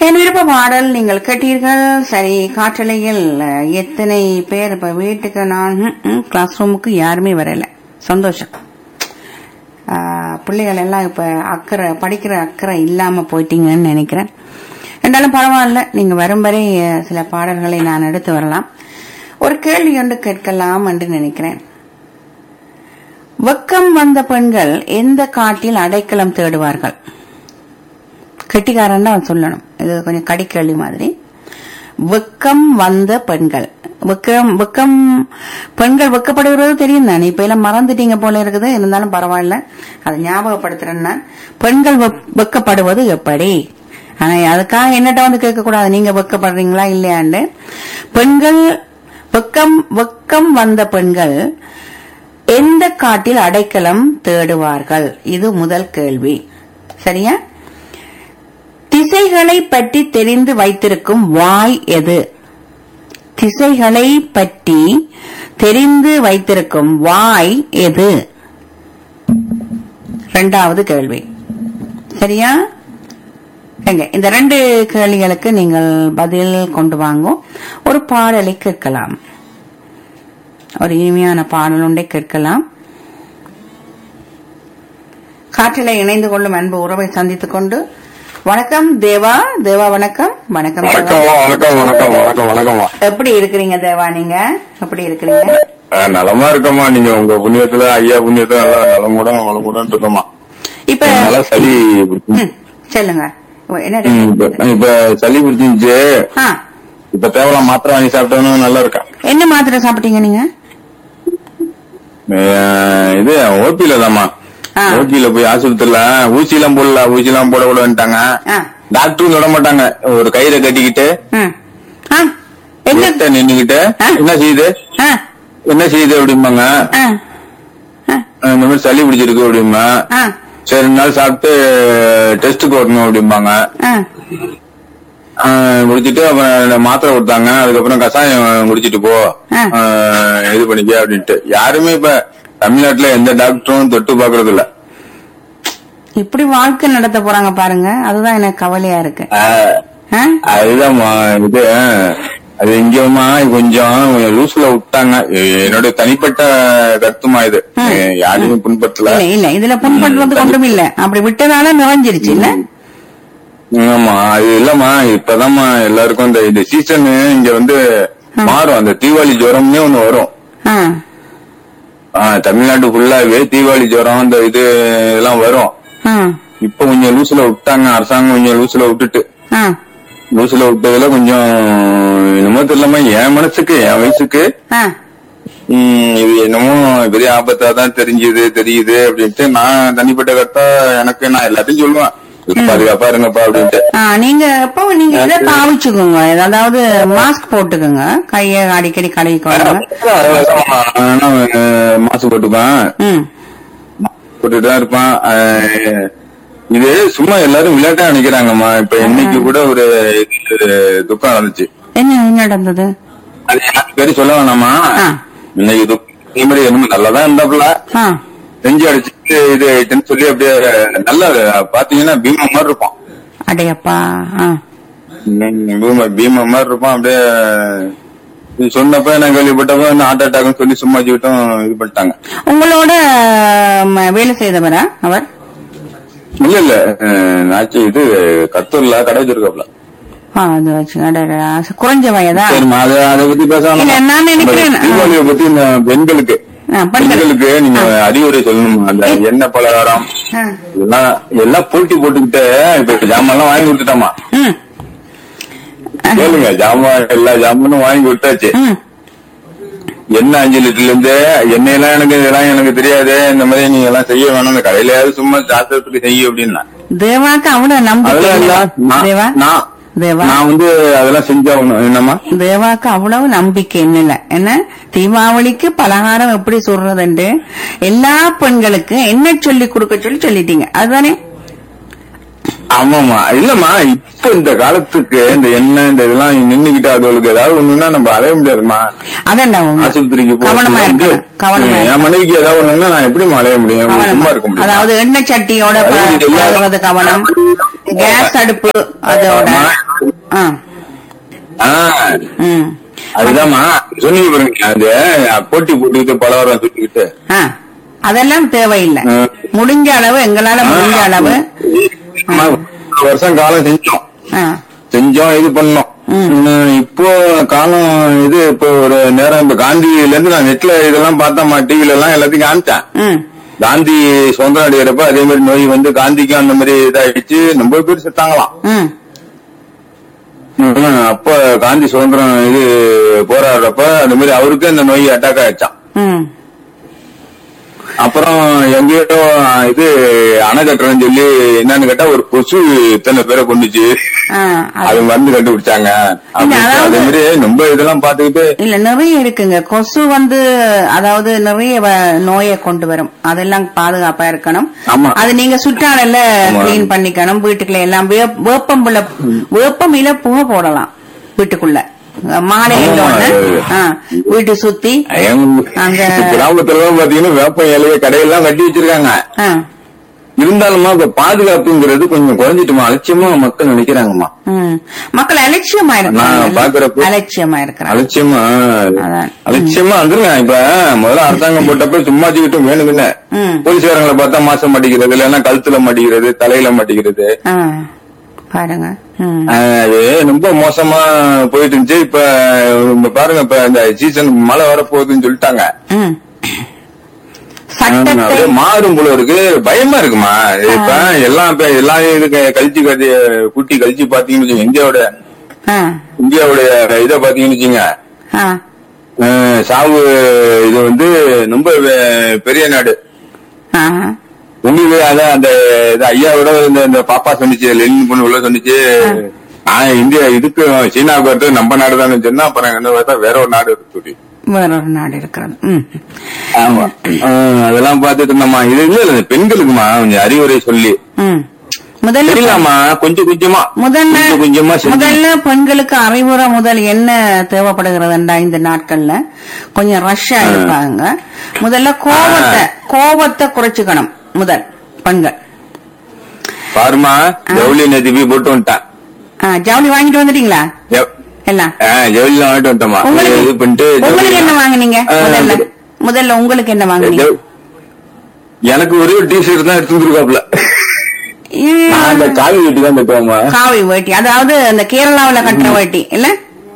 என் விருப்ப பாடல் நீங்கள் கேட்டீர்கள் சரி காற்றலையில் அஹ், எத்தனை பேர் இப்ப வீட்டுக்கு நான் கிளாஸ் ரூமுக்கு யாருமே வரல சந்தோஷம் ஆஹ், பிள்ளைகள் எல்லாம் இப்ப அக்கறை படிக்கிற அக்கறை இல்லாம போயிட்டீங்கன்னு நினைக்கிறேன் இருந்தாலும் பரவாயில்ல நீங்க வரும் வரை அஹ், சில பாடல்களை நான் எடுத்து வரலாம் ஒரு கேள்வி ஒன்று கேட்கலாம் என்று நினைக்கிறேன் வெக்கம் வந்த பெண்கள் எந்த காட்டில் அடைக்கலம் தேடுவார்கள் கெட்டிக்காரன் தான் சொல்லணும் இது கொஞ்சம் கடிக்கேள்வி மாதிரி வெக்கம் வந்த பெண்கள் வெக்கம் வெக்கம் பெண்கள் வெக்கப்படுகிறது தெரியும் தானே இப்ப எல்லாம் மறந்துட்டீங்க போல இருக்குது இருந்தாலும் பரவாயில்ல அதை ஞாபகப்படுத்துறேன்னா பெண்கள் வெப்- வெக்கப்படுவது எப்படி ஆனா அதுக்காக என்னட்ட வந்து கேட்க கூடாது நீங்க வெக்கப்படுறீங்களா இல்லையாண்டு பெண்கள் வெக்கம் வெக்கம் வந்த பெண்கள் எந்த காட்டில் அடைக்கலம் தேடுவார்கள் இது முதல் கேள்வி சரியா திசைகளை பற்றி தெரிந்து வைத்திருக்கும் வாய் எது திசைகளை பற்றி தெரிந்து வைத்திருக்கும் வாய் எது இரண்டாவது கேள்வி சரியா எங்க இந்த ரெண்டு கேள்விகளுக்கு நீங்கள் பதில் கொண்டு வாங்க ஒரு பாடலை கேட்கலாம் ஒரு இனிமையான பாடல் ஒன்றை கேட்கலாம் காற்றில இணைந்து கொள்ளும் அன்பு உறவை சந்தித்துக் கொண்டு வணக்கம் தேவா தேவா வணக்கம் வணக்கம் தேவா. வணக்கம்மா வணக்கம் வணக்கம் வணக்கம் வணக்கம்மா எப்படி இருக்கிறீங்க தேவா நீங்க எப்படி இருக்கிறீங்க அஹ், நலமா இருக்கம்மா நீங்க உங்க புண்ணியத்துல ஐயா புண்ணியத்துல நல்லா நலமுட வளமுடன் இருக்கம்மா இப்ப நல்லா சளி பிடிச்சு- ம், சொல்லுங்க ஓ, என்ன ம், இருக்கு? இப்ப இப்ப சளி பிடிச்சிருந்துச்சு ஆ, இப்ப தேவலாம் மாத்திரை வாங்கி சாப்பிட்டோன்னு நல்லா இருக்கேன் என்ன மாத்திரை சாப்பிட்டீங்க நீங்க அஹ், இது ஓபியில தாம்மா ஆ. ஓபியில போய் ஆஸ்பத்திரியில ஊசி எல்லாம் போடல ஊசி எல்லாம் போட கூடன்ட்டாங்க ஆ, டாக்டரும் விட மாட்டாங்க ஒரு கயிறை கட்டிக்கிட்டு ம். ஆ, எங்க வீட்டை நின்னுகிட்டு ஆ. என்ன செய்யுது ஆ, என்ன செய்யுது அப்படிம்பாங்க ஆ, ஆ, அஹ், இந்த மாதிரி சளி பிடிச்சிருக்கு அப்படிம்பா ஆ, சரி ரெண்டு நாள் சாப்பிட்டு டெஸ்ட்டுக்கு வரணும் அப்படிம்பாங்க ஆ. ஆஹ் குடிச்சிட்டு அப்புறம் மாத்திரை கொடுத்தாங்க அதுக்கப்புறம் கசாயம் குடிச்சிட்டு போ ஆ. ஆஹ் இது பண்ணிக்க அப்படின்ட்டு யாருமே இப்ப தமிழ்நாட்டுல எந்த டாக்டரும் தொட்டு பாக்குறது இல்ல இப்படி வாழ்க்கை நடத்த போறாங்க பாருங்க அதுதான் எனக்கு கவலையா இருக்கு ஆஹ் ஆ? அதுதான்மா இது அது எங்கேயுமா கொஞ்சம் லூஸ்ல விட்டாங்க என்னோட தனிப்பட்ட கருத்துமா இது ஆ. யாரையும் புண்படுத்தல இல்ல இல்ல இதுல புண்படுறதுக்கு ஒன்றும் இல்ல அப்படி விட்டதால நிறைஞ்சிருச்சு இல்ல ஆமா அது இல்லம்மா இப்பதாம்மா எல்லாருக்கும் இந்த இந்த சீசன் இங்க வந்து மாறும் அந்த தீபாவளி ஜுரம்னே ஒண்ணு வரும் ஆ, ஆ, தமிழ்நாடு ஃபுல்லாவே தீபாவளி ஜுரம் இந்த இது எல்லாம் வரும் ஆ, இப்ப கொஞ்சம் லூசுல விட்டாங்க அரசாங்கம் கொஞ்சம் லூசுல விட்டுட்டு ஆ, லூசுல விட்டதுல கொஞ்சம் என்னமோ தெரியலமா என் மனசுக்கு என் வயசுக்கு ஆ. ம், இது என்னமோ பெரிய ஆபத்தா தான் தெரிஞ்சுது தெரியுது அப்படின்ட்டு நான் தனிப்பட்ட கருத்தா எனக்கு நான் எல்லாத்தையும் சொல்லுவேன் பாதுகாப்பா இருங்கப்பா அப்படின்ட்டு ஆ, நீங்க எப்போ நீங்க இதை தாவிச்சுக்கோங்க அதாவது மாஸ்க் போட்டுக்கோங்க கைய அடிக்கடி கழுவிக்கோங்க நானும், அஹ், மாசு போட்டுப்பேன் ம் போட்டுட்டு தான் இருப்பான் அஹ், இது சும்மா எல்லாரும் விளையாட்டா நினைக்கிறாங்கம்மா இப்ப இன்னைக்கு கூட ஒரு இது துக்கம் நடந்துச்சு என்ன என்ன நடந்தது அது யாருக்கு பேரு சொல்ல வேணாமா ஆ. இன்னைக்கு துக்கம் இதே மாதிரி என்னமோ நல்லாதான் இருந்தாப்புல ஆ செஞ்சு அடிச்சுட்டு இது ஆயிட்டுன்னு சொல்லி அப்படியே நல்லா பாத்தீங்கன்னா பீமா மாதிரி இருப்பான் அடையப்பா ஆ ம், பீமா பீமா மாதிரி இருப்பான் அப்படியே இது சொன்னப்ப நான் கேள்விப்பட்டப்ப இந்த ஹார்ட் அட்டாக்னு சொல்லி சும்மா வச்சுக்கிட்டும் இது பண்ணிட்டாங்க உங்களோட ம, வேலை செய்தவரா அவர் இல்ல இல்ல அஹ், நாச்சு இது கத்தூர்ல கடை வச்சிருக்காப்ல ஆ, அது வச்சு அடடடா. குறைஞ்ச வயதா சரிம்மா அதை அதை பத்தி பேச வேணாமா? இல்ல, நான் நினைக்கிறேன். தீபாவளியை பத்தி இந்த பெண்களுக்கு ஆ, பெண்கள். பெண்களுக்கு நீங்க அறிவுரை சொல்லணும் அந்த எண்ணெய் பலகாரம் ஆ. எல்லாம் எல்லாம் போட்டி போட்டுக்கிட்டு இப்ப ஜாமான் எல்லாம் வாங்கி கொடுத்துட்டாமா ம் கேளுங்க ஜாமான் எல்லா ஜாமானும் வாங்கி கொடுத்தாச்சு ம் எண்ணெய் அஞ்சு லிட்டர்ல இருந்து எண்ணெயெல்லாம் எனக்கு இதெல்லாம் எனக்கு தெரியாது இந்த மாதிரி நீங்க எல்லாம் செய்ய வேணும் இந்த கடையிலயாவது சும்மா சாஸ்திரத்துக்கு செய்ய அப்படின்னா தேவாக்கு அவ்வளவு நம்பிக்கை அதெல்லாம் இல்ல இல்லை. நான் தேவா நான் தேவா நான் வந்து அதெல்லாம் செஞ்சாகணும் என்னம்மா தேவாக்கு அவ்வளவு நம்பிக்கை இல்ல என்ன தீபாவளிக்கு பலகாரம் எப்படி சொல்றதுண்டு எல்லா பெண்களுக்கு என்ன சொல்லி கொடுக்க சொல்லி சொல்லிட்டீங்க அதுதானே ஆமாமா இல்லம்மா இப்ப இந்த காலத்துக்கு இந்த எண்ணெய் இந்த இதெல்லாம் நின்னுகிட்டு அதுகளுக்கு ஏதாவது ஒண்ணுன்னா நம்ம அலைய முடியாதுமா அதெண்டா உண்மை. ஆஸ்பத்திரிக்கு கவனமா போறது வந்து, இருக்கணும் கவனமா என் மனைவிக்கு ஏதாவது ஒண்ணுன்னா நான் எப்படி அலைய முடியும் கவனமா. சும்மா இருக்க முடியும் அதாவது எண்ணெய் சட்டியோட ப- அது எல்லா- பழகுறது கவனம் கேஸ் அடுப்பு அதோட ஆமா. ஆ ஆ, ம் அதுதாம்மா சொன்னீங்க பாருங்க அந்த போட்டி போட்டுக்கிட்டு பலவரம் சுத்திக்கிட்டு ஆ அதெல்லாம் தேவையில்லை ஆ. முடிஞ்ச அளவு எங்களால முடிஞ்ச அளவு ஆமா, ஒரு வருஷம் காலம் செஞ்சோம் ஆ செஞ்சோம் இது பண்ணோம் ம். ம், இப்போ காலம் இது இப்போ ஒரு நேரம் இப்ப காந்தியில இருந்து நான் நெட்ல இதெல்லாம் பார்த்தேன் டிவில எல்லாம் எல்லாத்தையும் காமிச்சேன் ம் காந்தி சுதந்திரம் அடைகிறப்ப அதே மாதிரி நோய் வந்து காந்திக்கும் அந்த மாதிரி இதாயிடுச்சு ரொம்ப பேர் செத்தாங்களாம் ம் ம், அப்ப காந்தி சுதந்திரம் இது போராடுறப்ப அந்த மாதிரி அவருக்கு அந்த நோய் அட்டாக் ஆயிடுச்சான் ம் அப்புறம் எங்கேயோ இது அணை கட்டுறேன்னு சொல்லி என்னன்னு கேட்டா ஒரு கொசு இத்தனை பேரை கொண்டுச்சு ஆ அது- அது மருந்து கண்டுபிடிச்சாங்க அப்படின்னு அதாவது- அதே மாதிரி ரொம்ப இதெல்லாம் பாத்துக்கிட்டு இல்ல நிறைய இருக்குங்க கொசு வந்து அதாவது நிறைய வ- நோயை கொண்டு வரும் அதெல்லாம் பாதுகாப்பா இருக்கணும் ஆமா. அது நீங்க சுற்றாடல ஆமா. கிளீன் பண்ணிக்கணும் வீட்டுக்குள்ள எல்லாம் வேப்- வேப்பம்புல வேப்பமில புகை போடலாம் வீட்டுக்குள்ள மாலை ஆமா, எழுந்தோடனே, அது- ஆ, வீட்டு சுத்தி எங்க அங்க- கிராமத்துல பாத்தீங்கன்னா வேப்ப இலைய கடையெல்லாம் கட்டி வச்சிருக்காங்க ஆ, இருந்தாலுமா இப்ப பாதுகாப்புங்கிறது கொஞ்சம் குறைஞ்சிட்டுமா அலட்சியமா மக்கள் நினைக்கிறாங்கம்மா ம். மக்கள் அலட்சியமா நான் இருக்கிறாங்க பாக்குறப்ப- அலட்சியமா இருக்கிறாங்க அலட்சியமா அதான். அலட்சியமா வந்துருங்க இப்ப முதல்ல அரசாங்கம் போட்டப்ப சும்மா வச்சுக்கிட்டு வேணுங்கன்னு ம். போலீஸ்காரங்களை பார்த்தா மாசம் மாட்டிக்கிறது இல்லைன்னா கழுத்துல மாட்டிக்கிறது தலையில மாட்டிக்கிறது ஆ, பாருங்க ம். ஆஹ் அது ரொம்ப மோசமா போயிட்டு இருந்துச்சு இப்ப இப்ப பாருங்க இப்ப இந்த சீசன் மழை வரப்போகுதுன்னு சொல்லிட்டாங்க ம். ஆஹ் சட்டத்தை அப்படியே மாறும் போல இருக்கு பயமா இருக்குமா இப்ப எல்லாம் இப்ப எல்லா இது க- கழிச்சு கட்டி குட்டி கழிச்சு பாத்தீங்கன்னு வச்சுங்க இந்தியாவோட ஆ, இந்தியாவுடைய இதை பாத்தீங்கன்னு வச்சுங்க ஆ, ஆஹ் சாவு இது வந்து ரொம்ப வெ- பெரிய நாடு ஆ. உங்களுக்கு அதான் அந்த இது ஐயாவோட இந்த இந்த பாப்பா சொன்னிச்சு லெனின் பொண்ணு உள்ள சொன்னிச்சு நான் இந்தியா இதுக்கு சீனாவுக்கு வரது நம்ம நாடு தான் சொன்னா அப்புறம் என்ன பார்த்தா வேற ஒரு நாடு இருக்கு சொல்லி வேற ஒரு நாடு இருக்கிறது ம். ஆமா ஆஹ் அதெல்லாம் பார்த்துட்டு இருந்தோம்மா இது இல்ல இல்ல இந்த பெண்களுக்குமா கொஞ்சம் அறிவுரை சொல்லி ம். முதல்ல தெரியலாமா கொஞ்சம் கொஞ்சமா முதல்ல கொஞ்சம் கொஞ்சமா செஞ்சு முதல்ல பெண்களுக்கு அறிவுரை முதல் என்ன தேவைப்படுகிறதுண்டா இந்த நாட்கள்ல கொஞ்சம் ரஷ்ஷா இருப்பாங்க முதல்ல கோபத்தை கோபத்தை குறைச்சுக்கணும் முதல் பெண்கள் பாருமா ஜவுளி நதிபி போட்டு வந்துட்டான் ஆ, ஜவுளி வாங்கிட்டு வந்துட்டீங்களா ஜவு- எல்லாம் ஆஹ் ஜவுளிலாம் வாங்கிட்டு வந்துட்டோமா உங்களுக்கு இது பண்ணிட்டு உங்களுக்கு என்ன ஜவுளி- வாங்குனீங்க ஆ, முதல்ல முதல்ல உங்களுக்கு என்ன வாங்குனீங்க ஜவு- எனக்கு ஒரே ஒரு டிஷர்ட் தான் எடுத்து வந்துருக்காப்ல நான் அந்த காவி வீட்டு தான் தைப்போமா காவி வேட்டி அதாவது அந்த கேரளாவுல கட்டுற வேட்டி இல்ல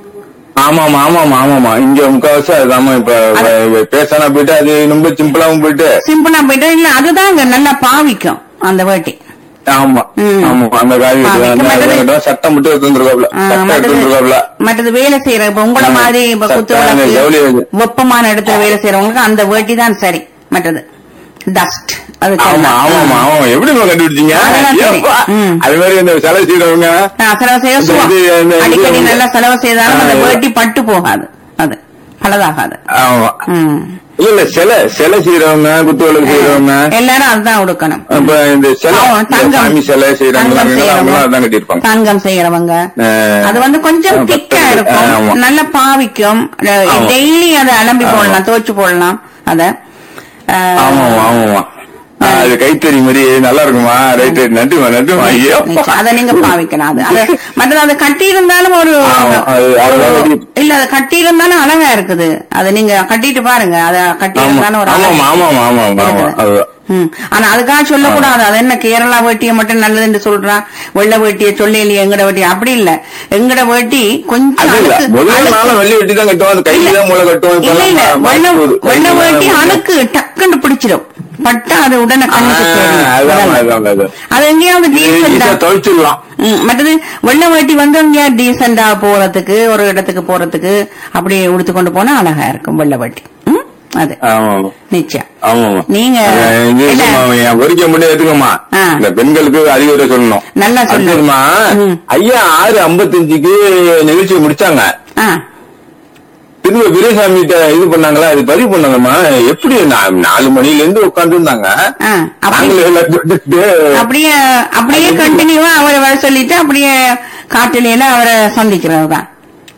ஆமாமா ஆமாமா ஆமாமா இங்க முக்காவாசி அதுதாம்மா இப்ப வ- பேசானா போயிட்டு அது ரொம்ப சிம்பிளாவும் போயிட்டு சிம்பிளா போயிட்டு இல்ல அதுதான் இங்க நல்லா பாவிக்கும் அந்த வேட்டி ஆமா ம். ஆமா அந்த காவி வீட்டு ஆ, தான். மிக்க அது மற்றது- மட்டும் சட்டம் மட்டும் எடுத்து வந்துருக்காப்ல ஆ, சட்டம் எடுத்து மற்றது வந்துருக்காப்ல மற்றது வேலை செய்யற இப்ப உங்கள ஆ, மாதிரி இப்ப குத்து சட்டை, அந்த ஜவுளி விளக்கு இது. வெப்பமான இடத்துல வேலை செய்யறவங்களுக்கு அந்த வேட்டி தான் சரி மற்றது டஸ்ட் அது ஆமா ஆமாமா ஆமா எப்படி கண்டுபிடிச்சீங்க அதெல்லாம் சரி. ஏப்பா? ம். அது மாதிரி இந்த செலவு செய்யறவங்க செலவு செய்ய இந்த சும்மா. இது, இந்த இது அடிக்கடி வந்து- நல்லா செலவு செய்தாலும் அந்த ஆ, வேட்டி பட்டு போகாது அது பலதாகாது ஆமா ம். இல்ல இல்ல சிலை சிலை செய்யறவங்க குத்து விளக்கு செய்யறவங்க எல்லாரும் அதுதான் உடுக்கணும் அப்ப இந்த சிலை ஆமா, இந்த தங்கம். சாமி சிலை செய்யறாங்க தங்கம் செய்யறவங்க. அதான் கட்டியிருப்பாங்க தங்கம் செய்யறவங்க ஆ. அது வந்து கொஞ்சம் ஆ, திக்கா பத்து- இருக்கும் ஆமா. நல்ல பாவிக்கும் ஆமா. டெய்லி அதை அலம்பி ஆமா. போடலாம் துவைச்சு போடலாம் அத ஆ, ஆமாமா ஆமாமா ஆ, அது கைத்தறி மாதிரி நல்லா இருக்குமா ரைட் நன்றிமா நன்றிமா ஐயோ நிச்சயம். அதை நீங்க பாவிக்கலாம் அது அது மற்றது அது கட்டி இருந்தாலும் ஒரு ஆமா, அது- அதெல்லாம் ஒரு- கட்டி- இல்ல அது கட்டி இருந்தாலும் அழகா இருக்குது அது நீங்க கட்டிட்டு பாருங்க அத கட்டி ஆமா இருந்தாலும் ஒரு அழகு. ஆமாமா ஆமாமா ஆமாமா ஆமா இருக்குது. அதுதான் ம். ஆனா அதுக்காக சொல்லக்கூடாது அது என்ன கேரளா வேட்டியை மட்டும் நல்லதுன்னு சொல்றான் வெள்ளை வேட்டியை சொல்லலையே எங்கட வேட்டி அப்படி இல்ல எங்கட வேட்டி கொஞ்சம் அது இல்ல அழுக்கு- முதல்ல அழுக்கு- நாளும் வெள்ளி வெட்டி தான் கட்டுவோம் அந்த கையில தான் மூளை கட்டுவோம் இல்ல இல்ல இப்பெல்லாம் வெள்ளை மாறி போகுது. வெள்ளை கையில வேட்டி தான் அழுக்கு டக்குன்னு பிடிச்சிடும் பட்டா அது உடனே ஆ, கண்ணுக்கு தெரியும். அதான் அதெல்லாம். அதான் அதான் அது எங்கேயாவது டீசெண்டா ஈஸியா துவைச்சிடலாம் ம், மற்றது வெள்ளை வேட்டி வந்து எங்கேயா டீசெண்டா போறதுக்கு ஒரு இடத்துக்கு போறதுக்கு அப்படியே உடுத்து கொண்டு போனா அழகா இருக்கும் வெள்ளை வேட்டி ம், அது ஆமா நிச்சயம் ஆமாமா நீங்க அஹ் இது இல்ல. சும்மா என் ஒரிக்க மட்டும் எடுத்துக்கோமா ஆ. இந்த பெண்களுக்கு அறிவுரை சொல்லணும் நல்லா சொல்லு. அடுத்ததுமா, ம். ஐயா ஆறு ஐம்பத்தஞ்சுக்கு நிகழ்ச்சி முடிச்சாங்க ஆ திரும்ப வீரசாமி இது பண்ணாங்களா அது பதிவு பண்ணாங்கம்மா எப்படி நா- நாலு மணில இருந்து உட்கார்ந்து இருந்தாங்க ஆ, அப்படி நாங்களே எல்லாம் கேட்டுட்டு, அப்படியே அப்படியே கண்டினியூவா அவரை வர சொல்லிட்டு அப்படியே காட்டிலையில அவரை சந்திக்கிறது தான்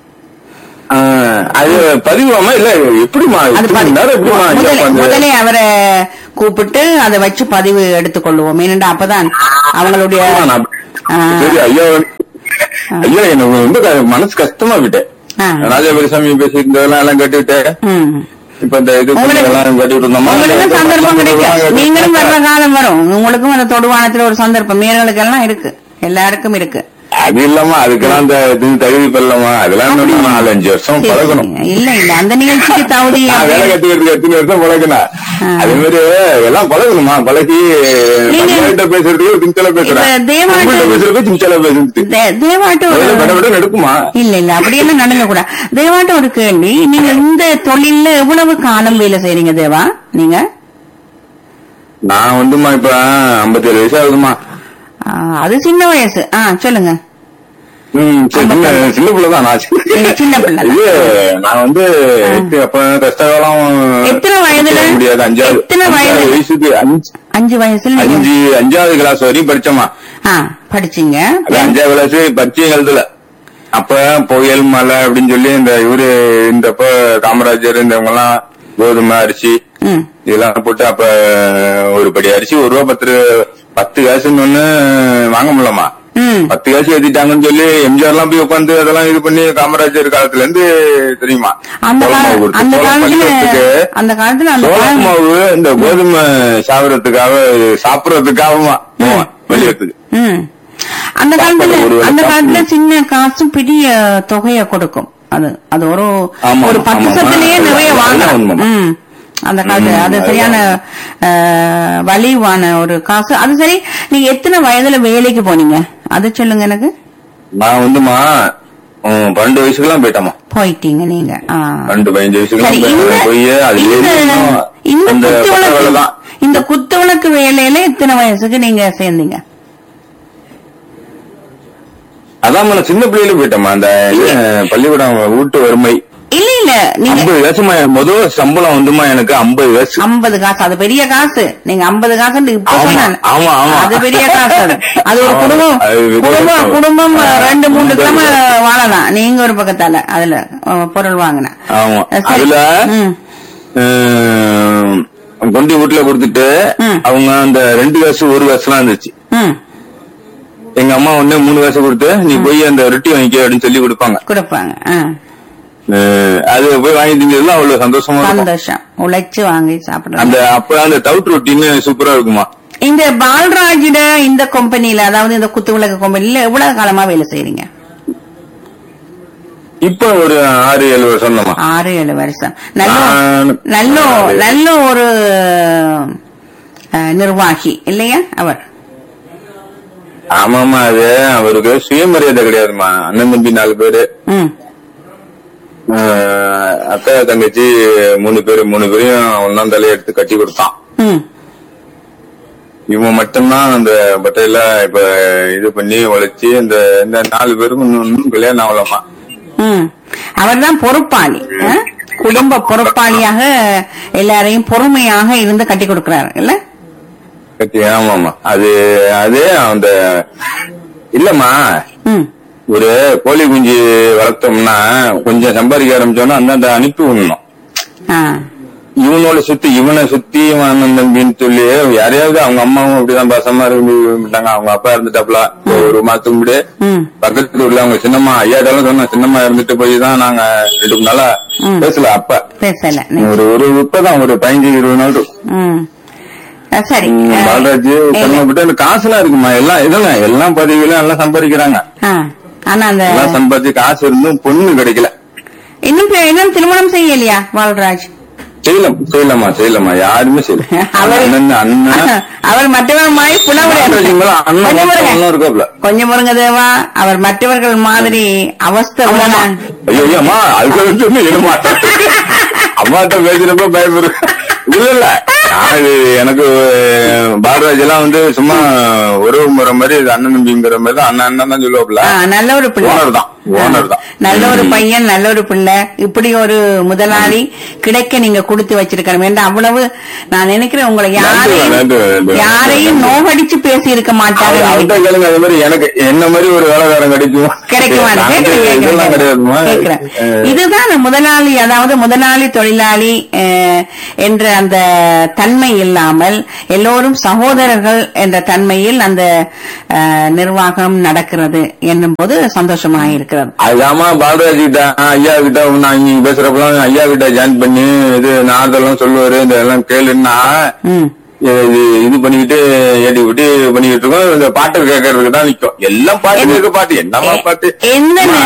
ஆஹ், அது பதிவாமா இல்ல எப்படிமா அது இத்தனை பதி- நேரம் எப்படிமா ஐயா முதலே உட்கார்ந்து- முதலே அவரை கூப்பிட்டு அதை வச்சு பதிவு எடுத்துக்கொள்வோம் ஏனென்றா அப்பதான் அவங்களுடைய ஆமா, நான் ஆ. சரி ஐயா ஐயோ எனக்கு ரொம்ப க- மனசு கஷ்டமா விட்டேன் ஆ. ராஜாபுரசாமி பேசிட்டு இருந்ததெல்லாம் எல்லாம் கேட்டுவிட்டேன் ம். இப்ப இந்த இது உங்களுக்கு- எல்லாம் கேட்டுட்டு இருந்தோமா உங்களுக்கும் சந்தர்ப்பம் கிடைக்கும் நீங்களும் வர்ற காலம் வரும் உங்களுக்கும் அந்த தொடுவானத்துல ஒரு சந்தர்ப்பம் மீறலுக்கு எல்லாம் இருக்கு எல்லாருக்கும் இருக்கு அது இல்லாம அதுக்கெல்லாம் அந்த இது தகுதி பெறலாமா அதெல்லாம் இன்னும் நாலு அஞ்சு வருஷம் சரி, பழகணும் சரி. இல்ல இல்ல அந்த நிகழ்ச்சிக்கு தகுதி நான் வேலை கத்துக்கிறதுக்கு எத்தனை வருஷம் பழகினா ஆ. அதே மாதிரி எல்லாம் பழகணுமா பழகி நீங்க- பஞ்சாயத்த பேசுறதுக்கு திங்கல பேசுறேன் இப்ப தேவாட்டு- உங்கள்ட்ட பேசுறதுக்கு திங்கல பேசுறது தே- தேவாட்டு ஒரு விட விட நடக்குமா இல்ல இல்ல அப்படியெல்லாம் நடங்க கூட தேவாட்ட ஒரு கேள்வி நீங்க இந்த தொழில்ல எவ்வளவு காலம் வேலை செய்றீங்க தேவா நீங்க நான் வந்துமா இப்ப ஐம்பத்தி ஏழு வயசு ஆகுதுமா ஆ, அது சின்ன வயசு ஆ சொல்லுங்க ம், சரி, சின்ன சின்ன பிள்ளைதான் நான் நீங்க சின்ன பிள்ளை. இது நான் வந்து எட்டு- அப்ப கஷ்ட காலம் எத்தனை வயதுல? சொல்ல முடியாது அஞ்சாவது எத்தனை அஞ்சாவது வயது? வயசுக்கு அஞ்சு அஞ்சு வயசுல நீங்க அஞ்சு அஞ்சாவது கிளாஸ் வரையும் படிச்சோமா ஆ படிச்சீங்க அது அஞ்சாவது கிளாஸ் பச்சையும் எழுதல அப்ப புயல் மலை அப்படின்னு சொல்லி இந்த இவரு இந்தப்ப காமராஜர் இந்தவங்க எல்லாம் கோதுமை அரிசி ம் இதெல்லாம் போட்டு அப்ப ஒரு படி அரிசி ஒரு ரூபா பத்து பத்து காசுன்னு ஒண்ணு வாங்க முடியலமா ம் பத்து காசு ஏத்திட்டாங்கன்னு சொல்லி எம்ஜிஆர் எல்லாம் போய் உட்காந்து அதெல்லாம் இது பண்ணி காமராஜர் காலத்துல இருந்து தெரியுமா அந்த சோள கால மாவு கொடுத்து. அந்த சோள காலத்துல பள்ளிக்கூடத்துக்கு அந்த காலத்துல அந்த சோள காலம் மாவு இந்த கோதுமை சாப்பிடறதுக்காக சாப்பிடறதுக்காகவுமா போவேன் வெளியத்துக்கு ம் அந்த காலத்துல சாப்பாடு ஒரு வேளை அந்த காலத்துல சாப்பிடணும். சின்ன காசும் பெரிய தொகையை கொடுக்கும் அது அது ஒரு ஆமா, ஒரு பத்து ஆமா, சத்திலேயே ஆமா. நிறைய அதுதான் வாங்கலாம் உண்மை. ம் அந்த காலத்துல ம், அது சரியான அஹ், வலிவான ஒரு காசு அது சரி நீங்க எத்தனை வயதுல வேலைக்கு போனீங்க அது சொல்லுங்க எனக்கு நான் வந்துமா ம், பன்னெண்டு வயசுக்குலாம் போயிட்டேமா போயிட்டீங்க நீங்க ஆ. பன்னெண்டு பதினஞ்சு சரி வயசுக்குலாம் இந்த போய்- போய் அதுலயே இந்த- இருந்தோம். இந்த அந்த பட்ட குத்துவிளக்கு வேலை தான் இந்த குத்துவிளக்கு வேலையில எத்தனை வயசுக்கு நீங்க சேர்ந்தீங்க அதான் நான் சின்ன பிள்ளையில போயிட்டோமா அந்த இது, பள்ளிக்கூடம் வீட்டு வறுமை இல்ல இல்ல நீங்க ஐம்பது வயசுமா முதல் சம்பளம் வந்துமா எனக்கு ஐம்பது வயசு ஐம்பது காசு அது பெரிய காசு நீங்க ஐம்பது காசு இப்ப ஆமா, சொன்னாங்க ஆமா, ஆமா. அது பெரிய காசு அது அது ஒரு ஆமா, குடும்பம் அது பெரிய குடும்பம் காசு. குடும்பம் ஆ, ரெண்டு மூணு ஐம்பது கிழமை காசு. வாழலாம் நீங்க ஒரு பக்கத்தால அதுல அஹ், பொருள் வாங்கின ஆமா சரி. அதுல ம். ம், கொண்டு வீட்டுல கொடுத்துட்டு ம். அவங்க அந்த ரெண்டு காசு ஒரு காசுலாம் இருந்துச்சு ம் எங்க அம்மா ஒண்ணு மூணு காசு கொடுத்து நீ போய் அந்த ரொட்டி வாங்கிக்க அப்படின்னு சொல்லி கொடுப்பாங்க கொடுப்பாங்க ஆ. ம், அது போய் வாங்கி திங்கிறதுல அவ்வளவு சந்தோஷமா இருக்கும் சந்தோஷம் உழைச்சு வாங்கி சாப்பிடுறது அந்த அப்ப அந்த தவுட் ரொட்டின்னு சூப்பரா இருக்குமா இந்த பால்ராஜிட இந்த கம்பெனில அதாவது இந்த குத்துவிளக்கு கம்பெனில எவ்வளவு காலமா வேலை செய்றீங்க இப்ப ஒரு ஆறு ஏழு வருஷம் தான்மா ஆறு ஏழு வருஷம் நல்ல நான் நல்ல ஆறு. நல்ல ஒரு அஹ், நிர்வாகி இல்லையா அவர் ஆமாமா அது அவருக்கு சுயமரியாதை கிடையாதுமா அண்ணன் தம்பி நாலு பேரு ம் ஆஹ், அக்கா தங்கச்சி மூணு பேரு மூணு பேரையும் ஒன்னாம் தலையை எடுத்து கட்டி கொடுத்தான் ம் இவன் மட்டும்தான் அந்த பட்டையில இப்ப இது பண்ணி உழைச்சி இந்த இந்த நாலு பேருக்கும் இன்னும் இன்னும் கல்யாணம் ஆகலாமா ம் அவர்தான் பொறுப்பாளி அஹ்? குடும்ப பொறுப்பாளியாக எல்லாரையும் பொறுமையாக இருந்து கட்டி கொடுக்கிறாரு இல்ல கட்டி ஆமாமா அது அது அந்த இல்லம்மா ம் ஒரு கோழி குஞ்சு வளர்த்தோம்னா கொஞ்சம் சம்பாதிக்க ஆரம்பிச்சோம்னா அந்தந்த அனுப்பி விடணும் ஆ இவனோட சுத்தி இவனை சுத்தி இவன் அண்ணன் தம்பின்னு சொல்லி யாரையாவது அவங்க அம்மாவும் அப்படிதான் பாசமா இருந்துட்டாங்க அவங்க அப்பா இருந்துட்டாப்ல ஒரு மாசத்துக்கு முன்னாடி ம் பக்கத்துல உள்ள அவங்க சின்னம்மா ஐயாட்டாலும் சொன்ன சின்னம்மா இருந்துட்டு போய் தான் நாங்க ரெண்டு மூணு நாளா ம். பேசல அப்ப பேசல ஒரு ஒரு இப்பதான் ஒரு பதினஞ்சு இருபது நாள் இருக்கும் ம் அஹ் சரி ம், அஹ், பாலராஜ் கண்ணப்பட்டு அந்த காசுலாம் இருக்குமா எல்லாம் இதுங்க எல்லாம் பதவியில எல்லாம் சம்பாதிக்கிறாங்க ஆ, ஆனா அந்த எல்லாம் சம்பாதிச்சு காசு இருந்தும் பொண்ணு கிடைக்கல இன்னும் பே- இன்னும் திருமணம் செய்யலையா பால்ராஜ் செய்யலாம் செய்யலாமா செய்யலாமா யாருமே செய்யல அவர் அண்ணன் அண்ணன் அவர் மற்றவர் மாதிரி புலவுடையார். பால்ராஜ் மேல அண்ணன் கொஞ்சம் மட்டும் முருங்க. ஒண்ணும் இருக்காப்ல கொஞ்சம் முருங்க தேவா அவர் மற்றவர்கள் மாதிரி அவஸ்தை உள்ளன. ஐயோ ஐயோ, அம்மா அதுக்கு வந்து என்னமா அம்மாட்ட பேசுறப்ப பயப்படு இல்ல இல்ல நான் இது எனக்கு அஹ், பாலராஜ் எல்லாம் வந்து சும்மா உறவு முறை மாதிரி இது அண்ணன் தம்பிங்கிற மாதிரி தான் அண்ணன் அண்ணன் தான் சொல்லுவாப்ல ஆ, நல்ல ஒரு பிள்ளை ஓனர் தான் ஓனர் தான் நல்ல ஒரு பையன் நல்ல ஒரு பிள்ளை இப்படி ஒரு முதலாளி கிடைக்க நீங்க கொடுத்து வச்சிருக்கணும் என்று அவ்வளவு நான் நினைக்கிறேன் உங்களை யாரையும் நன்றி, நன்றி. யாரையும் நோகடிச்சு பேசி இருக்க மாட்டாங்க அவர்கிட்ட கேளுங்க அது மாதிரி எனக்கு என்ன மாதிரி ஒரு வேலைக்காரன் கிடைக்கும் கிடைக்குமா நான் கேக்குறேன், இதெல்லாம் கிடையாதுமா கேக்குறேன். அஹ், இதுதான் முதலாளி அதாவது முதலாளி தொழிலாளி அஹ், என்ற அந்த தன்மை இல்லாமல் எல்லோரும் சகோதரர்கள் என்ற தன்மையில் அந்த அஹ், நிர்வாகம் நடக்கிறது என்னும் போது சந்தோஷமாக இருக்கிறது அதுதாம்மா பாலராஜ் கிட்ட ஆ, ஐயா கிட்ட நான் இங்க பேசுறப்பெல்லாம் ஐயா கிட்ட ஜாயின் பண்ணி இது நாதெல்லாம் சொல்லுவாரு இந்த எல்லாம் கேளுன்னா ம் இது இது பண்ணிக்கிட்டு ஏடி விட்டு பண்ணிக்கிட்டு இருக்கோம் இந்த பாட்டு கேட்கறதுக்கு தான் நிக்கும் எல்லாம் பாட்டு கேட்க பாட்டு என்னமா பாட்டு எந்த அம்மா,